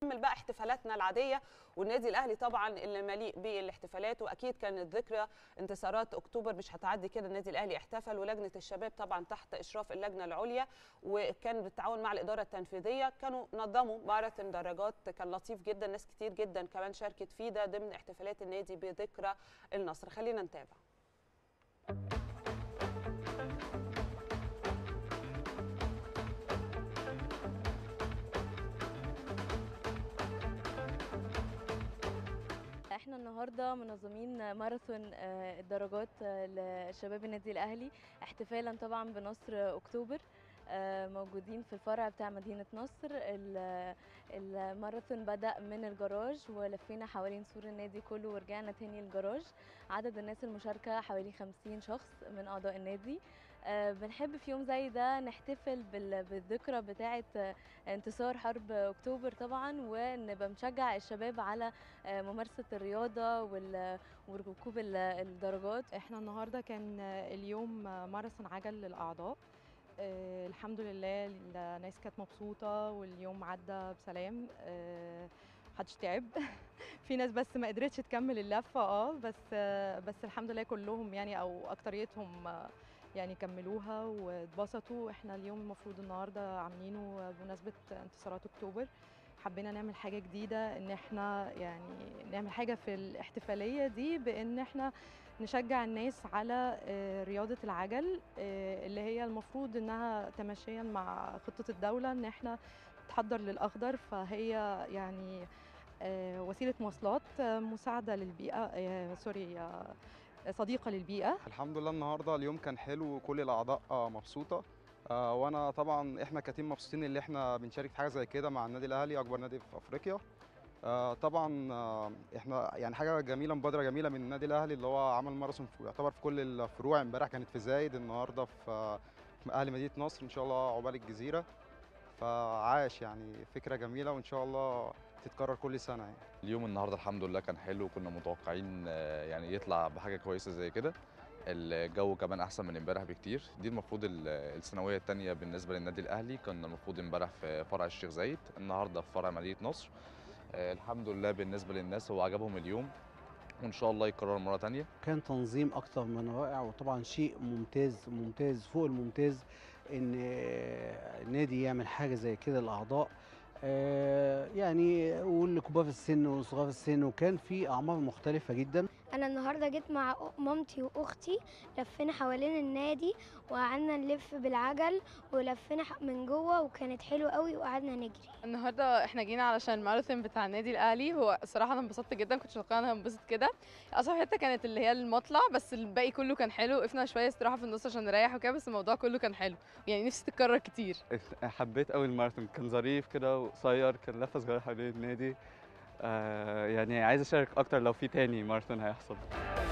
نكمل بقى احتفالاتنا العاديه والنادي الاهلي طبعا اللي مليء بالاحتفالات واكيد كانت ذكرى انتصارات اكتوبر مش هتعدي كده النادي الاهلي احتفل ولجنه الشباب طبعا تحت اشراف اللجنه العليا وكان بالتعاون مع الاداره التنفيذيه كانوا نظموا ماراثون دراجات كان لطيف جدا ناس كتير جدا كمان شاركت فيه ده ضمن احتفالات النادي بذكرى النصر خلينا نتابع احنا النهارده منظمين ماراثون آه، الدرجات آه، لشباب النادي الاهلي احتفالا طبعا بنصر اكتوبر آه، موجودين في الفرع بتاع مدينة نصر ال- الماراثون بدأ من الجراج ولفينا حوالين سور النادي كله ورجعنا تاني الجراج عدد الناس المشاركة حوالي 50 شخص من أعضاء النادي آه، بنحب في يوم زي ده نحتفل بال- بالذكرى بتاعة آه، انتصار حرب أكتوبر طبعا ونبقى بنشجع الشباب على آه، ممارسة الرياضة وال- وركوب ال- الدرجات احنا النهارده كان اليوم ماراثون عجل للاعضاء آه، الحمد لله الناس كانت مبسوطه واليوم عدى بسلام آه، محدش تعب في ناس بس ما قدرتش تكمل اللفه اه بس آه، بس الحمد لله كلهم يعني او اكتريتهم آه، يعني كملوها واتبسطوا احنا اليوم المفروض النهارده عاملينه بمناسبه انتصارات اكتوبر حبينا نعمل حاجه جديده ان احنا يعني نعمل حاجه في الاحتفاليه دي بان احنا نشجع الناس على آه، رياضه العجل آه، اللي هي المفروض انها تماشيا مع خطه الدوله ان احنا تحضر للاخضر فهي يعني آه، وسيله مواصلات آه، مساعده للبيئه آه، سوري آه، صديقه للبيئه الحمد لله النهارده اليوم كان حلو وكل الاعضاء آه، مبسوطه آه، وانا طبعا احنا كتيم مبسوطين اللي احنا بنشارك في حاجه زي كده مع النادي الاهلي اكبر نادي في افريقيا آه، طبعا آه، احنا يعني حاجه جميله مبادره جميله من النادي الاهلي اللي هو عمل ماراثون في- يعتبر في كل الفروع امبارح كانت في زايد النهارده في آه، في اهلي مدينه نصر ان شاء الله عقبال الجزيره فعاش يعني فكره جميله وان شاء الله تتكرر كل سنه يعني اليوم النهارده الحمد لله كان حلو وكنا متوقعين آه، يعني يطلع بحاجه كويسه زي كده الجو كمان احسن من امبارح بكتير دي المفروض ال- الثانويه الثانيه بالنسبه للنادي الاهلي كنا المفروض امبارح في فرع الشيخ زايد النهارده في فرع مدينه نصر آه، الحمد لله بالنسبه للناس هو عجبهم اليوم وان شاء الله يكرر مره تانية كان تنظيم اكتر من رائع وطبعا شيء ممتاز ممتاز فوق الممتاز ان آه، النادي يعمل حاجه زي كده للاعضاء آه، يعني والكبار في السن وصغار السن وكان في اعمار مختلفه جدا انا النهارده جيت مع مامتي واختي لفينا حوالين النادي وقعدنا نلف بالعجل ولفينا ح- من جوه وكانت حلوه قوي وقعدنا نجري النهارده احنا جينا علشان الماراثون بتاع النادي الاهلي هو الصراحه انا انبسطت جدا كنت متوقعه ان انا هنبسط كده اصعب حته كانت اللي هي المطلع بس الباقي كله كان حلو وقفنا شويه استراحه في النص عشان نريح وكده بس الموضوع كله كان حلو يعني نفسي تتكرر كتير حبيت قوي الماراثون كان ظريف كده وقصير كان لفه صغيره حوالين النادي آه يعني عايز اشارك اكتر لو في تاني ماراثون هيحصل